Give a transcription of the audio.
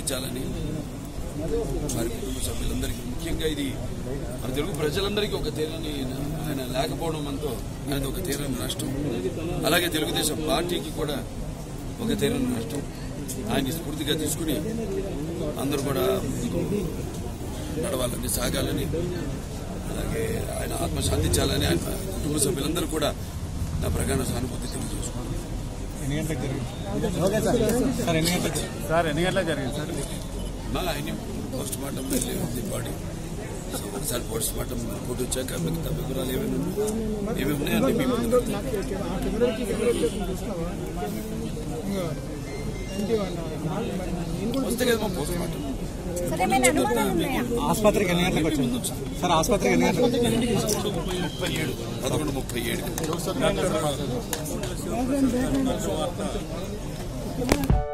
శాంతించాలని వారి కుటుంబ సభ్యులందరికీ ముఖ్యంగా ఇది మన తెలుగు ప్రజలందరికీ ఒక తీరని ఆయన లేకపోవడం మనతో ఆయనది ఒక తీరని నష్టం అలాగే తెలుగుదేశం పార్టీకి కూడా ఒక తీరని నష్టం ఆయన్ని స్ఫూర్తిగా తీసుకుని అందరూ కూడా ముందుకు నడవాలని సాగాలని అలాగే ఆయన ఆత్మ శాంతించాలని ఆయన కుటుంబ సభ్యులందరూ కూడా నా ప్రగాఢ సానుభూతి తెలియజేసుకున్నాను ఎన్ని గంటలకు జరిగింది సార్ ఎన్ని గంటలకు సార్ ఎన్ని గంటలకు జరిగింది సార్ మా ఆయన పోస్ట్ మార్టం వెళ్ళి ఉంది body sir post mortem report వచ్చాక మిగతా వివరాలు ఏమైనా ఉన్నాయి ఏమేమి ఉన్నాయంటే మీ ముందు పెడతాను. వస్తే కదా మా పోస్ట్ మార్టం సరే ఏమైనా అనుమానాలు ఉన్నాయా ఆసుపత్రికి ఎన్ని గంటలకు వచ్చింది సార్ ఆసుపత్రికి ఎన్ని గంటలకు వచ్చింది ముప్పై ఏడు పదకొండు ముప్పై ఏడు